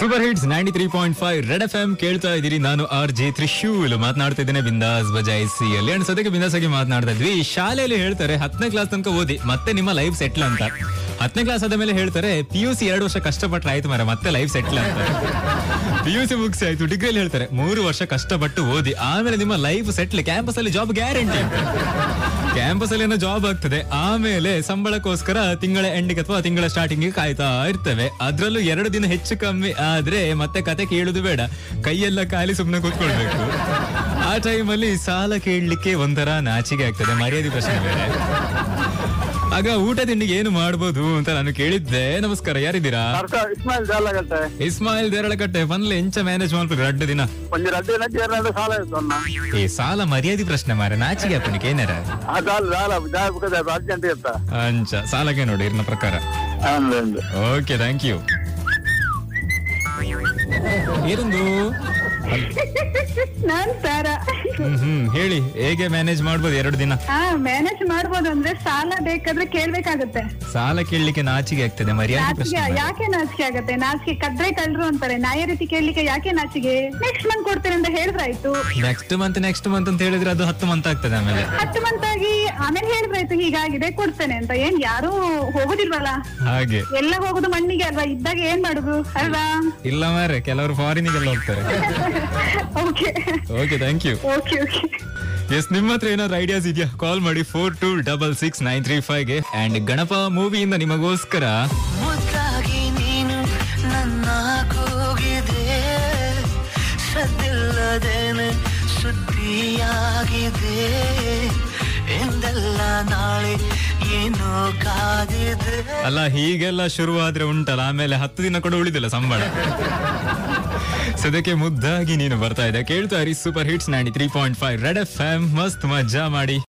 Super hits ninety three point five Red F M ಕೇಳ್ತಾ ಇದ್ದೀರಿ ನಾನು ಆರ್ ಜೆ ತ್ರಿಶೂಲ್ ಮಾತನಾಡ್ತಾ ಇದ್ದೇನೆ ಬಿಂದಾಸ್ ಬಜಾಯಿಸಿ ಅಲ್ಲಿ ಅಣ್ಣ ಸದ್ಯಕ್ಕೆ ಬಿಂದಾಸ್ ಆಗಿ ಮಾತನಾಡ್ತಾ ಇದ್ವಿ ಶಾಲೆಯಲ್ಲಿ ಹೇಳ್ತಾರೆ ಹತ್ತನೇ ಕ್ಲಾಸ್ ತನಕ ಓದಿ ಮತ್ತೆ ನಿಮ್ಮ ಲೈಫ್ ಸೆಟ್ಲ್ ಅಂತ ಹತ್ತನೇ ಕ್ಲಾಸ್ ಆದ ಮೇಲೆ ಹೇಳ್ತಾರೆ ಪಿ ಯು ಸಿ ಎರಡು ವರ್ಷ ಕಷ್ಟಪಟ್ರೆ ಆಯ್ತು ಮರ ಮತ್ತೆ ಲೈಫ್ ಸೆಟ್ಲ್ ಅಂತ ಪಿ ಯು ಸಿ ಮುಗಿಸಿ ಆಯ್ತು ಡಿಗ್ರಿಯಲ್ಲಿ ಹೇಳ್ತಾರೆ ಮೂರು ವರ್ಷ ಕಷ್ಟಪಟ್ಟು ಓದಿ ಆಮೇಲೆ ನಿಮ್ಮ ಲೈಫ್ ಸೆಟ್ಲ್ ಕ್ಯಾಂಪಸ್ ಅಲ್ಲಿ ಜಾಬ್ ಗ್ಯಾರಂಟಿ ಅಂತ ಕ್ಯಾಂಪಸ್ ಅಲ್ಲಿ ಏನೋ ಜಾಬ್ ಆಗ್ತದೆ ಆಮೇಲೆ ಸಂಬಳಕ್ಕೋಸ್ಕರ ತಿಂಗಳ ಎಂಡಿಗೆ ಅಥವಾ ತಿಂಗಳ ಸ್ಟಾರ್ಟಿಂಗ್ ಕಾಯ್ತಾ ಇರ್ತೇವೆ ಅದ್ರಲ್ಲೂ ಎರಡು ದಿನ ಹೆಚ್ಚು ಕಮ್ಮಿ ಆದ್ರೆ ಮತ್ತೆ ಕತೆ ಕೇಳುದು ಬೇಡ ಕೈಯೆಲ್ಲ ಖಾಲಿ ಸುಮ್ಮನೆ ಕೂತ್ಕೊಳ್ಬೇಕು ಆ ಟೈಮಲ್ಲಿ ಸಾಲ ಕೇಳಲಿಕ್ಕೆ ಒಂಥರ ನಾಚಿಕೆ ಆಗ್ತದೆ ಮರ್ಯಾದೆ ಪ್ರಶ್ನೆ ಬೇರೆ ಆಗ ಊಟ ತಿಂಡಿಗೆ ಏನು ಮಾಡ್ಬೋದು ಅಂತ ನಾನು ಕೇಳಿದ್ದೆ ನಮಸ್ಕಾರ ಯಾರಿದ್ದೀರಾ ಅರ್ಥ ಇಸ್ಮಾಯಿಲ್ ಜಾಲಾಗತ್ತೆ ಇಸ್ಮಾಯಿಲ್ ದೇರಳಕಟ್ಟೆ ಫನ್ಲೆ ಎಂಚ ಮ್ಯಾನೇಜ್ ಮಾಡ್ಬೇಕು ಎರಡು ದಿನ ಒಂಜಿ ರಡ್ಡು ದಿನಕ್ಕೆ ಎರಡು ಸಾಲ ಇತ್ತು ಅನ್ನ ಏ ಸಾಲ ಮರ್ಯಾದೆ ಪ್ರಶ್ನೆ ಮಾರ ನಾಚಿಕೆ ಆಗ್ತಾನೆ ಏನಾರ ಆ ಸಾಲ ಸಾಲ ಜಾಗ ಬುಕ್ಕದ ಅರ್ಜೆಂಟ್ ಇರ್ತ ಅಂಚ ಸಾಲಕ್ಕೆ ನೋಡಿ ಇರ್ನ ಪ್ರಕಾರ ಅಂದ್ ಓಕೆ ಥ್ಯಾಂಕ್ ಯು ಏನೊಂದು ನಾನ್ ಸಾರ ಹ್ಮ್ ಹ್ಮ್ ಹೇಳಿ ಹೇಗೆ ಮ್ಯಾನೇಜ್ ಮಾಡ್ಬೋದು ಎರಡು ದಿನ ಹಾ ಮ್ಯಾನೇಜ್ ಮಾಡ್ಬೋದು ಅಂದ್ರೆ ಸಾಲ ಬೇಕಾದ್ರೆ ಕೇಳ್ಬೇಕಾಗತ್ತೆ ಸಾಲ ಕೇಳಲಿಕ್ಕೆ ನಾಚಿಕೆ ಆಗ್ತದೆ ಮರ್ಯಾದೆ ನಾಚಿಕೆ ಪ್ರಶ್ನೆ ಮಾರ್ರೆ. ಯಾಕೆ ನಾಚಿಕೆ ಆಗತ್ತೆ ನಾಚಿಕೆ ಕದ್ರೆ ಕಳ್ರು ಅಂತಾರೆ ನಾಯ ರೀತಿ ಕೇಳ್ಲಿಕ್ಕೆ ಯಾಕೆ ನಾಚಿಕೆ ನೆಕ್ಸ್ಟ್ ಮಂತ್ ಕೊಡ್ತೇನೆ ಅಂತ ಹೇಳಿದ್ರಾಯ್ತು ನೆಕ್ಸ್ಟ್ ಮಂತ್ ನೆಕ್ಸ್ಟ್ ಮಂತ್ ಅಂತ ಹೇಳಿದ್ರೆ ಅದು ಹತ್ತು ಮಂತ್ ಆಗ್ತದೆ ಆಮೇಲೆ ಹತ್ತು ಮಂತ್ ಆಗಿ ಆಮೇಲೆ ಹೇಳಿದ್ರಾಯ್ತು ಹೀಗಾಗಿದೆ ಕೊಡ್ತೇನೆ ಅಂತ ಏನ್ ಯಾರು ಹೋಗುದಿಲ್ವಲ್ಲ ಹಾಗೆ ಎಲ್ಲ ಹೋಗುದು ಮಣ್ಣಿಗೆ ಅಲ್ವಾ ಇದ್ದಾಗ ಏನ್ ಮಾಡುದು ಅಲ್ವಾ ಇಲ್ಲ ಮಾರೆ ಕೆಲವರು ಫಾರಿನಿಗೆಲ್ಲ ಹೋಗ್ತಾರೆ okay okay thank you okay okay yes ನಿಮ್ಮ ಹತ್ರ ಏನಾದ್ರು ಐಡಿಯಾಸ್ ಇದೆಯಾ ಕಾಲ್ ಮಾಡಿ four two double six nine three five ಗೆ ಅಂಡ್ ಗಣಪ ಮೂವಿಯಿಂದ ನಿಮಗೋಸ್ಕರ ಮುದ್ದಾಗಿ ನೀನು ನನ್ನ ಕೂಗಿದೆ ಸದ್ದಿಲ್ಲದೇನೆ ಸುದ್ದಿಯಾಗಿದೆ ಎಂದೆಲ್ಲ ನಾಳೆ ಏನೋ ಕಾದಿದೆ ಅಲ್ಲ ಹೀಗೆಲ್ಲ ಶುರುವಾದ್ರೆ ಉಂಟಲ್ಲ ಆಮೇಲೆ ಹತ್ತು ದಿನ ಕೂಡ ಉಳಿದಿಲ್ಲ ಸಂಬಳ ಸದ್ಯಕ್ಕೆ ಮುದ್ದಾಗಿ ನೀನು ಬರ್ತಾ ಇದೆ ಕೇಳ್ತಾ ಇರಿ super hits ninety three point five Red F M ಮಸ್ತ್ ಮಜಾ ಮಾಡಿ